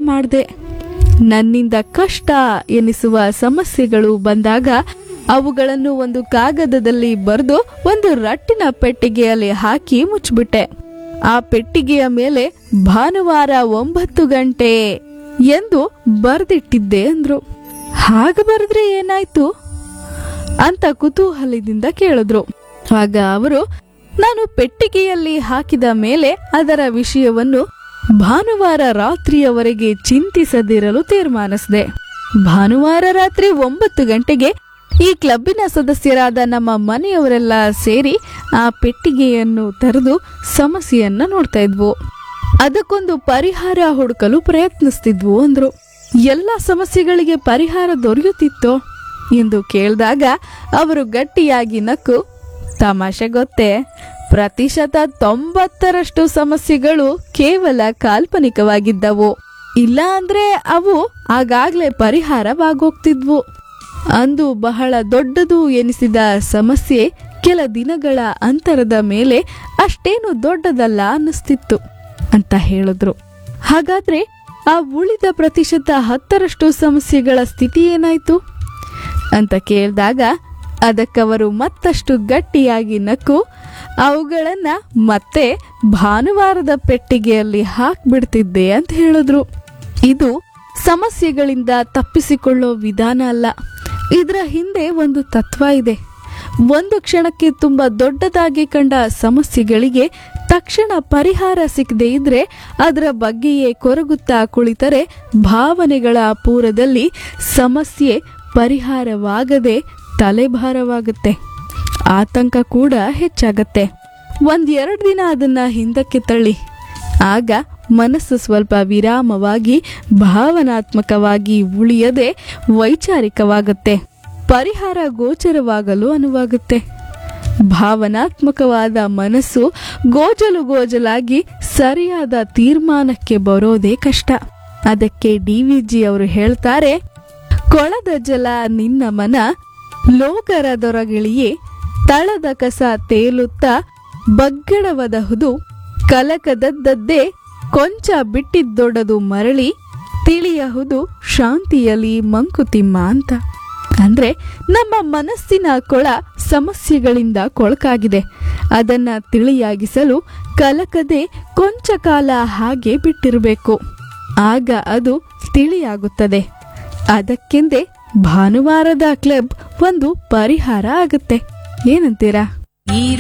ಮಾಡಿದೆ ನನ್ನಿಂದ ಕಷ್ಟ ಎನಿಸುವ ಸಮಸ್ಯೆಗಳು ಬಂದಾಗ ಅವುಗಳನ್ನು ಒಂದು ಕಾಗದದಲ್ಲಿ ಬರೆದು ಒಂದು ರಟ್ಟಿನ ಪೆಟ್ಟಿಗೆಯಲ್ಲಿ ಹಾಕಿ ಮುಚ್ಚಿಬಿಟ್ಟೆ ಆ ಪೆಟ್ಟಿಗೆಯ ಮೇಲೆ ಭಾನುವಾರ ಒಂಬತ್ತು ಗಂಟೆ ಎಂದು ಬರೆದಿಟ್ಟಿದ್ದೆ ಅಂದ್ರು ಹಾಗೆ ಬರೆದ್ರೆ ಏನಾಯ್ತು ಅಂತ ಕುತೂಹಲದಿಂದ ಕೇಳಿದ್ರು ಆಗ ಅವರು ನಾನು ಪೆಟ್ಟಿಗೆಯಲ್ಲಿ ಹಾಕಿದ ಮೇಲೆ ಅದರ ವಿಷಯವನ್ನು ಭಾನುವಾರ ರಾತ್ರಿಯವರೆಗೆ ಚಿಂತಿಸದಿರಲು ತೀರ್ಮಾನಿಸಿದೆ ಭಾನುವಾರ ರಾತ್ರಿ ಒಂಬತ್ತು ಗಂಟೆಗೆ ಈ ಕ್ಲಬ್ಬಿನ ಸದಸ್ಯರಾದ ನಮ್ಮ ಮನೆಯವರೆಲ್ಲ ಸೇರಿ ಆ ಪೆಟ್ಟಿಗೆಯನ್ನು ತೆರೆದು ಸಮಸ್ಯೆಯನ್ನ ನೋಡ್ತಾ ಇದ್ವು ಅದಕ್ಕೊಂದು ಪರಿಹಾರ ಹುಡುಕಲು ಪ್ರಯತ್ನಿಸ್ತಿದ್ವು ಅಂದ್ರು ಎಲ್ಲ ಸಮಸ್ಯೆಗಳಿಗೆ ಪರಿಹಾರ ದೊರೆಯುತ್ತಿತ್ತೋ ಎಂದು ಕೇಳಿದಾಗ ಅವರು ಗಟ್ಟಿಯಾಗಿ ನಕ್ಕು ತಮಾಷೆ ಗೊತ್ತೇ ಪ್ರತಿಶತ ತೊಂಬತ್ತರಷ್ಟು ಸಮಸ್ಯೆಗಳು ಕೇವಲ ಕಾಲ್ಪನಿಕವಾಗಿದ್ದವು ಇಲ್ಲ ಅಂದ್ರೆ ಅವು ಆಗಾಗ್ಲೇ ಪರಿಹಾರವಾಗೋಗ್ತಿದ್ವು ಅಂದು ಬಹಳ ದೊಡ್ಡದು ಎನಿಸಿದ ಸಮಸ್ಯೆ ಕೆಲ ದಿನಗಳ ಅಂತರದ ಮೇಲೆ ಅಷ್ಟೇನು ದೊಡ್ಡದಲ್ಲ ಅನ್ನಿಸ್ತಿತ್ತು ಅಂತ ಹೇಳಿದ್ರು ಹಾಗಾದ್ರೆ ಆ ಉಳಿದ ಪ್ರತಿಶತ ಹತ್ತರಷ್ಟು ಸಮಸ್ಯೆಗಳ ಸ್ಥಿತಿ ಏನಾಯ್ತು ಅಂತ ಕೇಳಿದಾಗ ಅದಕ್ಕವರು ಮತ್ತಷ್ಟು ಗಟ್ಟಿಯಾಗಿ ನಕ್ಕು ಅವುಗಳನ್ನ ಮತ್ತೆ ಭಾನುವಾರದ ಪೆಟ್ಟಿಗೆಯಲ್ಲಿ ಹಾಕ್ಬಿಡ್ತಿದ್ದೆ ಅಂತ ಹೇಳಿದ್ರು ಇದು ಸಮಸ್ಯೆಗಳಿಂದ ತಪ್ಪಿಸಿಕೊಳ್ಳೋ ವಿಧಾನ ಅಲ್ಲ ಇದರ ಹಿಂದೆ ಒಂದು ತತ್ವ ಇದೆ ಒಂದು ಕ್ಷಣಕ್ಕೆ ತುಂಬಾ ದೊಡ್ಡದಾಗಿ ಕಂಡ ಸಮಸ್ಯೆಗಳಿಗೆ ತಕ್ಷಣ ಪರಿಹಾರ ಸಿಗದೆ ಇದ್ರೆ ಅದರ ಬಗ್ಗೆಯೇ ಕೊರಗುತ್ತಾ ಕುಳಿತರೆ ಭಾವನೆಗಳ ಪೂರದಲ್ಲಿ ಸಮಸ್ಯೆ ಪರಿಹಾರವಾಗದೆ ತಲೆಭಾರವಾಗುತ್ತೆ ಆತಂಕ ಕೂಡ ಹೆಚ್ಚಾಗತ್ತೆ ಒಂದೆರಡು ದಿನ ಅದನ್ನ ಹಿಂದಕ್ಕೆ ತಳ್ಳಿ ಆಗ ಮನಸ್ಸು ಸ್ವಲ್ಪ ವಿರಾಮವಾಗಿ ಭಾವನಾತ್ಮಕವಾಗಿ ಉಳಿಯದೆ ವೈಚಾರಿಕವಾಗುತ್ತೆ ಪರಿಹಾರ ಗೋಚರವಾಗಲು ಅನುವಾಗುತ್ತೆ ಭಾವನಾತ್ಮಕವಾದ ಮನಸ್ಸು ಗೋಜಲು ಗೋಜಲಾಗಿ ಸರಿಯಾದ ತೀರ್ಮಾನಕ್ಕೆ ಬರೋದೇ ಕಷ್ಟ ಅದಕ್ಕೆ ಡಿ ವಿ ಜಿ ಅವರು ಹೇಳ್ತಾರೆ ಕೊಳದ ಜಲ ನಿನ್ನ ಮನ ಲೋಕರದೊರಗಿಳಿಯೇ ತಳದ ಕಸ ತೇಲುತ್ತಾ ಬಗ್ಗಡವದಹುದು ಕಲಕದದ್ದದ್ದೇ ಕೊಂಚ ಬಿಟ್ಟಿದ್ದೊಡದು ಮರಳಿ ತಿಳಿಯಹುದು ಶಾಂತಿಯಲಿ ಮಂಕುತಿಮ್ಮ ಅಂತ ಅಂದ್ರೆ ನಮ್ಮ ಮನಸ್ಸಿನ ಕೊಳ ಸಮಸ್ಯೆಗಳಿಂದ ಕೊಳಕಾಗಿದೆ ಅದನ್ನ ತಿಳಿಯಾಗಿಸಲು ಕಲಕದೆ ಕೊಂಚ ಕಾಲ ಹಾಗೆ ಬಿಟ್ಟಿರಬೇಕು ಆಗ ಅದು ತಿಳಿಯಾಗುತ್ತದೆ ಅದಕ್ಕೆಂದೇ ಭಾನುವಾರದ ಕ್ಲಬ್ ಒಂದು ಪರಿಹಾರ ಆಗುತ್ತೆ ಏನಂತೀರಾ